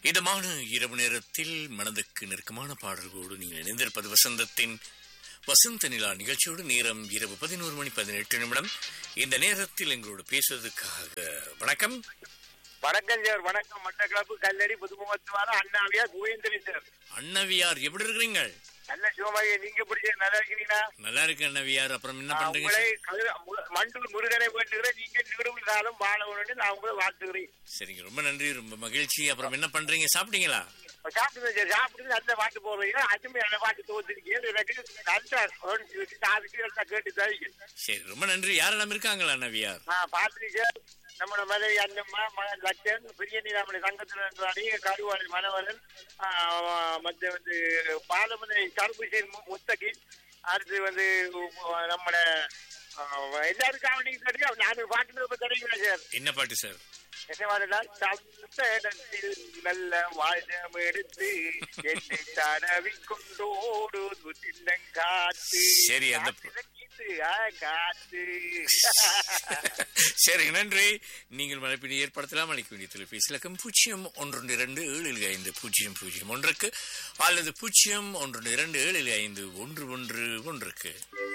இதமான இரவு நேரத்தில் மனதுக்கு நெருக்கமான பாடல்களோடு நீங்கள் இணைந்திருப்பது வசந்தத்தின் வசந்த நிலா நிகழ்ச்சியோடு நேரம் இரவு பதினோரு மணி பதினெட்டு நிமிடம் இந்த நேரத்தில் எங்களோடு பேசுவதற்காக வணக்கம் வணக்கம் சார் வணக்கம் மட்டக்களப்பு கல்லடி புதுமுகத்துவார அண்ணாவியா குவேந்திரன் சார் அண்ணவியார் எப்படி இருக்கிறீங்க நல்ல சிவமாக நீங்க பிடிச்ச நல்லா இருக்கிறீங்களா நல்லா இருக்கு அண்ணவியார் அப்புறம் என்ன நான் பண்றீங்க உங்களை கதிர- மு- மண்டூர் முருகனை வேண்டுகிறேன் நீங்க நிகழ்வு காலம் வாழ வேணும்னு நான் உங்களை வாழ்த்துகிறேன் சரிங்க ரொம்ப நன்றி ரொம்ப மகிழ்ச்சி அப்புறம் என்ன பண்றீங்க சாப்பிட்டீங்களா சாப்பிடுங்க சார் சாப்பிட்டு நல்ல பாட்டு போடுறீங்க அருமையான பாட்டு தோத்துருக்கீங்க எனக்கு நல்ல அதுக்கு நல்லா கேட்டு தரீங்க சரி ரொம்ப நன்றி யாரெல்லாம் இருக்காங்களா அண்ணவியார் நான் பார்த்துருக்கேன் சார் நம்மளோட மனைவி அண்ணம்மா மகன் லட்சன் பெரிய நீராமணி சங்கத்தில் இருக்கிறாடி கருவாளி மனவரன் மற்ற வந்து பாலமனை தர்புசேன் முத்தகி அடுத்து வந்து உ- நம்மட ஆஹ், எல்லாருக்கும் அவனுக்கு தெரியும் நான் பாட்டு தெரியுங்களா சார் என்ன பாட்டு சார் என்ன பாடலாம் தந்த இடத்தில் நல்ல வாழ்டம் எடுத்து என்னை தடவி கொண்டோடு தின்னங்காத்து சரி, அந்த- காத்துல கீத்து, ஆ, காத்து சரி நன்றி நீங்கள் மழைப்பினை ஏற்படுத்தலாம் அளிக்க வேண்டிய தொலைபேசி இலக்கம் பூஜ்ஜியம் ஒன்று இரண்டு ஏழில் ஐந்து பூஜ்ஜியம் பூஜ்ஜியம் ஒன்றுக்கு அல்லது பூஜ்ஜியம் ஒன்று இரண்டு ஏழில் ஐந்து ஒன்று ஒன்று ஒன்றுக்கு